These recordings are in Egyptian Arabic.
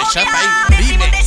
شافعي ريميكس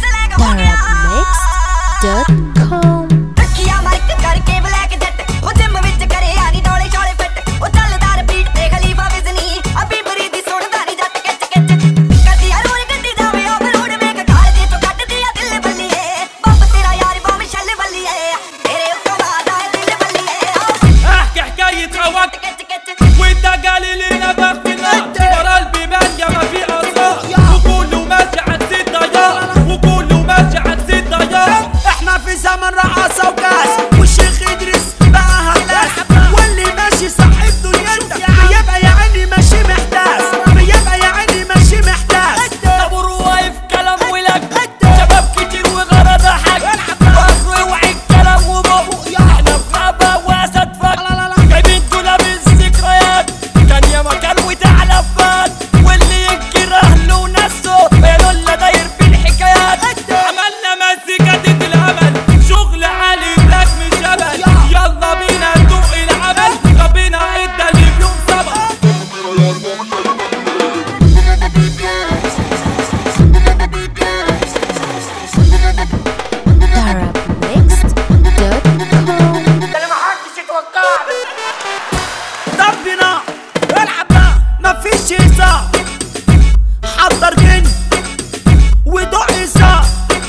Arabmix.com ਰੱਖਿਆ ਮਾਈਕ ਕਰਕੇ ਬਲੈਕ ਜੱਟ ਉਹ ਜਿਮ ਵਿੱਚ ਕਰੇ ਆਨੀ ਡੋਲੇ ਛੋਲੇ ਫਿੱਟ ਉਹ ਚੱਲਦਾਰ ਬੀਟ ਤੇ ਖਲੀਫਾ ਵਿਜ਼ਨੀ ਅਬੀ ਬਰੀ ਦੀ ਸੁਣਦਾ ਨੀ ਜੱਟ ਕਿਚ ਕਿਚ ਕਦੀ ਆ ਰੋੜ ਗੱਡੀ ਜਾਵੇ ਉਹ ਰੋੜ ਵੇਖ ਖਾਲ ਦੇ ਤੋਂ ਕੱਢਦੀ ਆ ਦਿਲ ਬੱਲੀਏ ਬੰਬ ਤੇਰਾ ਯਾਰ ਬੰਬ ਛੱਲ ਬੱਲੀਏ ਤੇਰੇ ਉੱਤੋਂ ਆਦਾ ਦਿਲ ਬੱਲੀਏ احكي حكاية هواك ਕਿਚ ਕਿਚ وانت قال لي انا بغفنا ورا البيبان يا ما في اسرار وكله ماشي على الزيت ضياع وكله ماشي على الزيت ضياع احنا في زمن رقاصة وكاس والشيخ ادريس بقى هلاس واللي ماشي صاحب دنيته بيبقى يا عيني ماشي محتاس بيبقى يا عيني ماشي محتاس ابو روايف كلام ولك شباب كتير وغرض حق واخر وعي الكلام وبابو احنا في غابة واسد فك جايبين دولاب الذكريات كان يا مكان وتعلى فات واللي ينكر اهله وناسه قالوا لنا داير في الحكايات عملنا مزيكا ضد العمل شغل عالي بلاك من جبل يلا بينا ندوق العمل ربنا ادى اللي بيوم سبق Arabmix.com ربنا العب بقى مفيش هزار حضر جن ودق إزار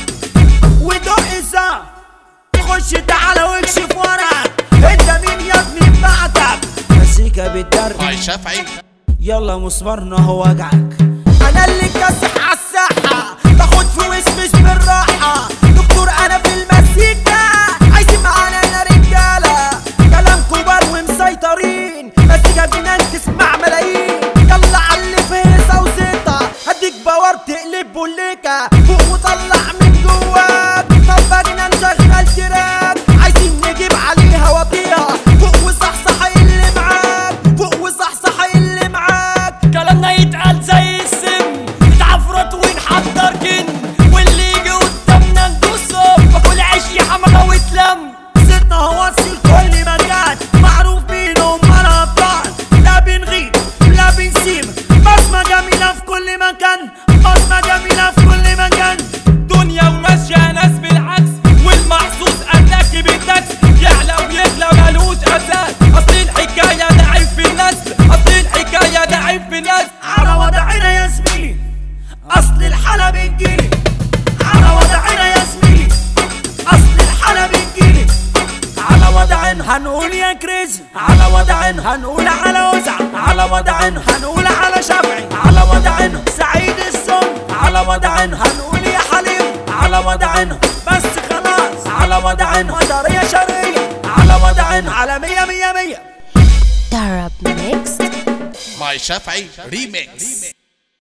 ودق إزار خش تعالى واكشف وراك انت مين يا ابني بعدك مزيكا بالدرب باي شافعي يلا مسمرنا هو وجعك انا اللي كاسح عالساحة باخد فلوس مش بالراحة دكتور انا في المزيكا عايزين معانا انا رجالة كلام كبار ومسيطرين مزيكا جنان تسمع ملايين يلا علي في هيصة وزيطة هديك باور تقلب بوليكا فوق وطلع من جواك طب جنان شغال تراك عايزين نجيب عليها وطيها فوق وصحصح اللي معاك فوق وصحصح اللي معاك كلامنا يتقال زي السم نتعفرت ونحضر جن واللي يجي قدامنا ندوسه باكل عيش يا حمرا وتلم زدنا هوصل كل مكان معروف بينهم انا ابطال لا بنغيب لا بنسيب بصمة جميلة في كل مكان بصمة جميلة في كل مكان دنيا وماشية ناس بالعكس والمحظوظ قالك بالدكس يعلى ويغلى ملوش اساس اصل الحكاية ده عيب في النسل اصل الحكاية ده عيب في النسل على وضعنا يا زميلي اصل الحالة بتجيلي على وضعنا يا زميلي اصل الحالة بتجيلي على وضع هنقول يا كريزي على وضع هنقول على وزع على وضع هنقول على شافعي على وضع سعيد الصم على وضع هنقول يا حليم على وضع بس خلاص على وضع قدرية شرقية على وضع على مية مية مية Arabmix باي شافعي ريميكس